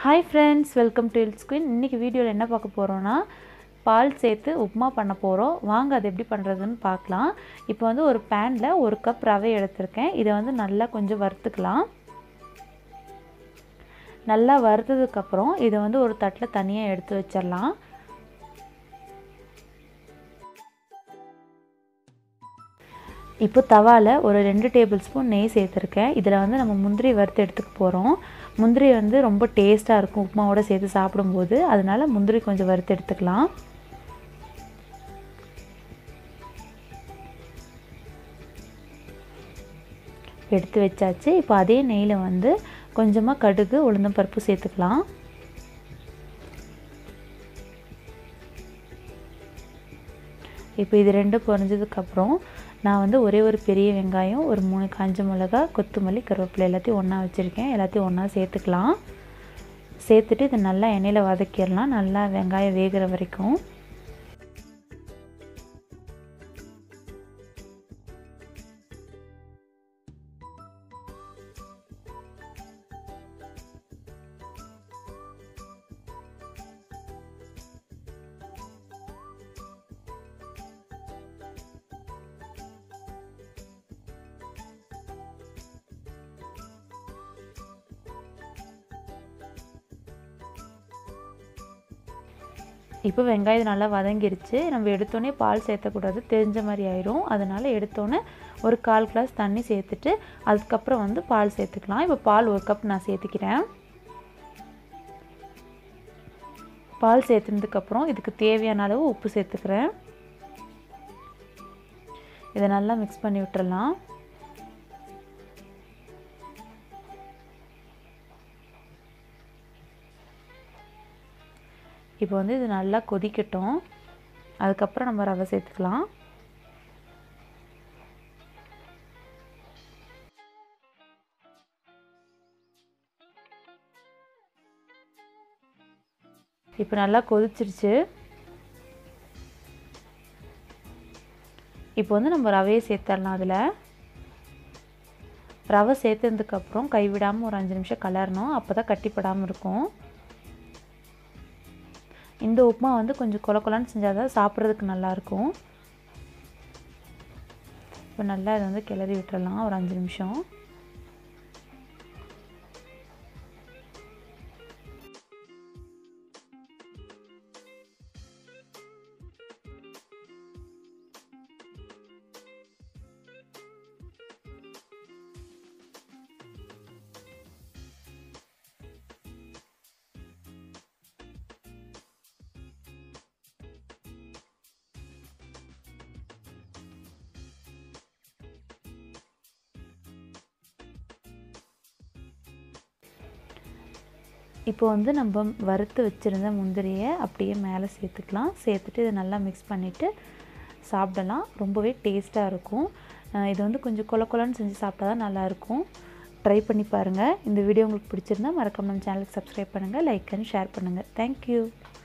hi friends welcome to இல்ஸ் queen இன்றைக்கி வீடியோவில் என்ன பார்க்க போகிறோன்னா பால் சேர்த்து உப்புமா பண்ண போகிறோம் வாங்க அது எப்படி பண்ணுறதுன்னு பார்க்கலாம் இப்போ வந்து ஒரு பேனில் ஒரு கப் ரவை எடுத்திருக்கேன் இதை வந்து நல்லா கொஞ்சம் வறுத்துக்கலாம் நல்லா வறுத்ததுக்கப்புறம் இதை வந்து ஒரு தட்டில் தனியாக எடுத்து வச்சிடலாம் இப்போ தவாவில் ஒரு ரெண்டு டேபிள் ஸ்பூன் நெய் சேர்த்துருக்கேன் இதில் வந்து நம்ம முந்திரி வறுத்து எடுத்துக்க போகிறோம் முந்திரி வந்து ரொம்ப டேஸ்ட்டாக இருக்கும் உப்புமாவோட சேர்த்து சாப்பிடும்போது அதனால முந்திரி கொஞ்சம் வறுத்து எடுத்துக்கலாம் எடுத்து வச்சாச்சு இப்போ அதே நெய்யில் வந்து கொஞ்சமாக கடுகு உளுந்தம் பருப்பு சேர்த்துக்கலாம் இப்போ இது ரெண்டும் பொரிஞ்சதுக்கப்புறம் நான் வந்து ஒரே ஒரு பெரிய வெங்காயம் ஒரு மூணு காஞ்ச மிளகா கொத்தமல்லி கருவேப்பிலை எல்லாத்தையும் ஒன்றா வச்சுருக்கேன் எல்லாத்தையும் ஒன்றா சேர்த்துக்கலாம் சேர்த்துட்டு இதை நல்லா எண்ணெயில் வதக்கிடலாம் நல்லா வெங்காயம் வேகிற வரைக்கும் இப்போ வெங்காயம் நல்லா வதங்கிருச்சு நம்ம எடுத்தோடனே பால் சேர்த்தக்கூடாது தெரிஞ்ச மாதிரி ஆயிரும் அதனால் எடுத்தோடனே ஒரு கால் கிளாஸ் தண்ணி சேர்த்துட்டு அதுக்கப்புறம் வந்து பால் சேர்த்துக்கலாம் இப்போ பால் ஒரு கப் நான் சேர்த்துக்கிறேன் பால் சேர்த்துனதுக்கப்புறம் இதுக்கு தேவையான அளவு உப்பு சேர்த்துக்கிறேன் இதை நல்லா மிக்ஸ் பண்ணி விட்டுறலாம் இப்போ வந்து இது நல்லா கொதிக்கட்டும் அதுக்கப்புறம் நம்ம ரவை சேர்த்துக்கலாம் இப்போ நல்லா கொதிச்சிருச்சு இப்போ வந்து நம்ம ரவையை சேர்த்துடலாம் அதில் ரவை சேர்த்ததுக்கப்புறம் கைவிடாமல் ஒரு அஞ்சு நிமிஷம் கலரணும் அப்போ தான் கட்டிப்படாமல் இருக்கும் இந்த உப்புமா வந்து கொஞ்சம் கொல கொலன்னு செஞ்சால் தான் சாப்பிட்றதுக்கு நல்லாயிருக்கும் இப்போ நல்லா இதை வந்து கிளறி விட்டுறலாம் ஒரு அஞ்சு நிமிஷம் இப்போ வந்து நம்ம வறுத்து வச்சுருந்த முந்திரியை அப்படியே மேலே சேர்த்துக்கலாம் சேர்த்துட்டு இதை நல்லா மிக்ஸ் பண்ணிவிட்டு சாப்பிடலாம் ரொம்பவே டேஸ்ட்டாக இருக்கும் இது வந்து கொஞ்சம் கொல கொலன்னு செஞ்சு சாப்பிட்டா தான் நல்லாயிருக்கும் ட்ரை பண்ணி பாருங்கள் இந்த வீடியோ உங்களுக்கு பிடிச்சிருந்தா மறக்காம நம்ம சேனலுக்கு சப்ஸ்கிரைப் பண்ணுங்கள் லைக் அண்ட் ஷேர் பண்ணுங்கள் தேங்க்யூ